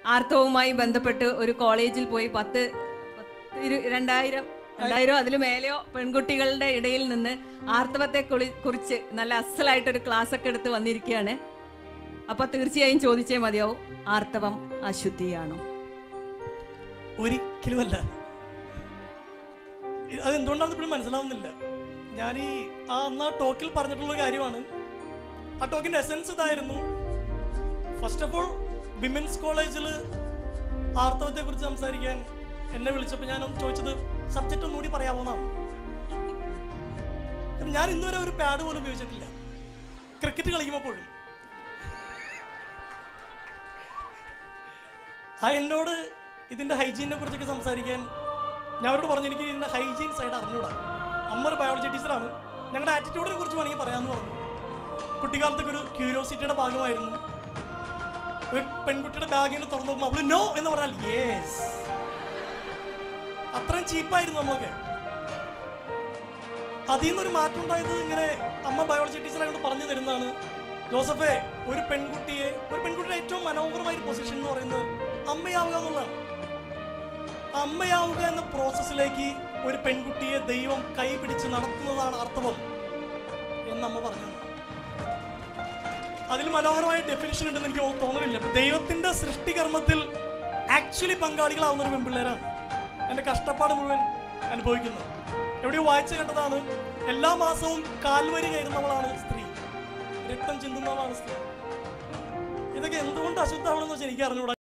ആർത്തവുമായി ബന്ധപ്പെട്ട് ഒരു കോളേജിൽ പോയി പത്ത് പത്ത് ഇരു- രണ്ടായിരം രണ്ടായിരം അതിലും മേലെയോ പെൺകുട്ടികളുടെ ഇടയിൽ നിന്ന് ആർത്തവത്തെ കുളി- കുറിച്ച് നല്ല അസലായിട്ടൊരു ക്ലാസ് ഒക്കെ എടുത്ത് വന്നിരിക്കുകയാണ് അപ്പൊ തീർച്ചയായും ചോദിച്ചേ മതിയാവും ആർത്തവം അശുദ്ധിയാണോ ഒരിക്കലുമല്ല അതെന്തുകൊണ്ടാണെന്ന് ഇപ്പോഴും മനസ്സിലാവുന്നില്ല ഞാൻ ഈ ആ അന്ന് ആ ടോക്കിൽ പറഞ്ഞിട്ടുള്ള കാര്യമാണ് ആ ടോക്കിന്റെ എസെൻസ് ഇതായിരുന്നു ഫസ്റ്റ് ഓഫ് ഓൾ വിമൻസ് കോളേജിൽ ആർത്തവത്തെ കുറിച്ച് സംസാരിക്കാൻ എന്നെ വിളിച്ചപ്പോൾ ഞാൻ ചോദിച്ചത് സബ്ജക്റ്റ് ഒന്നുകൂടി പറയാമോ എന്നാണ് കാരണം ഞാൻ ഇന്നുവരെ ഒരു പാഡ് പോലും ഉപയോഗിച്ചിട്ടില്ല ക്രിക്കറ്റ് കളിക്കുമ്പോൾ പോലും ആ എന്നോട് ഇതിന്റെ ഹൈജീനെ കുറിച്ചൊക്കെ സംസാരിക്കാൻ ഞാൻ അവരോട് പറഞ്ഞു എനിക്ക് ഇതിന്റെ ഹൈജീൻ സൈഡ് അറിഞ്ഞൂടാ അമ്മ ഒരു ബയോളജി ടീച്ചറാണ് ഞങ്ങളുടെ ആറ്റിറ്റ്യൂഡിനെ കുറിച്ച് വേണമെങ്കിൽ പറയാമെന്ന് പറഞ്ഞു കുട്ടിക്കാലത്തൊക്കെ ഒരു ക്യൂരിയോസിറ്റിയുടെ ഭാഗമായിരുന്നു ഒരു പെൺകുട്ടിയുടെ ബാഗിന് തുറന്നു നോക്കുമ്പോൾ അവള് നോ എന്ന് പറഞ്ഞാൽ യേസ് അത്രയും ചീപ്പായിരുന്നു നമ്മളൊക്കെ അതിൽ നിന്നൊരു മാറ്റം ഉണ്ടായത് ഇങ്ങനെ അമ്മ ബയോളജി ടീച്ചറായിട്ട് പറഞ്ഞു തരുന്നതാണ് ജോസഫെ ഒരു പെൺകുട്ടിയെ ഒരു പെൺകുട്ടിയുടെ ഏറ്റവും മനോഹരമായ ഒരു പൊസിഷൻ എന്ന് പറയുന്നത് അമ്മയാവുക എന്നുള്ളതാണ് ആ അമ്മയാവുക എന്ന പ്രോസസ്സിലേക്ക് ഒരു പെൺകുട്ടിയെ ദൈവം കൈപിടിച്ച് നടത്തുന്നതാണ് ആർത്തവം എന്ന് അമ്മ പറഞ്ഞു അതിൽ മനോഹരമായ ഡെഫിനിഷൻ ഉണ്ടെന്ന് എനിക്ക് തോന്നുന്നില്ല അപ്പൊ ദൈവത്തിന്റെ സൃഷ്ടികർമ്മത്തിൽ ആക്ച്വലി പങ്കാളികളാവുന്ന ഒരു പെൺപിള്ളേരാണ് എന്റെ കഷ്ടപ്പാട് മുഴുവൻ അനുഭവിക്കുന്നത് എവിടെയോ വായിച്ചു കേട്ടതാണ് എല്ലാ മാസവും കാൽവരി കയറുന്നവളാണ് സ്ത്രീ രക്തം ചിന്തുന്നവളാണ് സ്ത്രീ ഇതൊക്കെ എന്തുകൊണ്ട് അശുദ്ധമാണെന്ന് വെച്ചാൽ എനിക്ക് അറിഞ്ഞൂടാ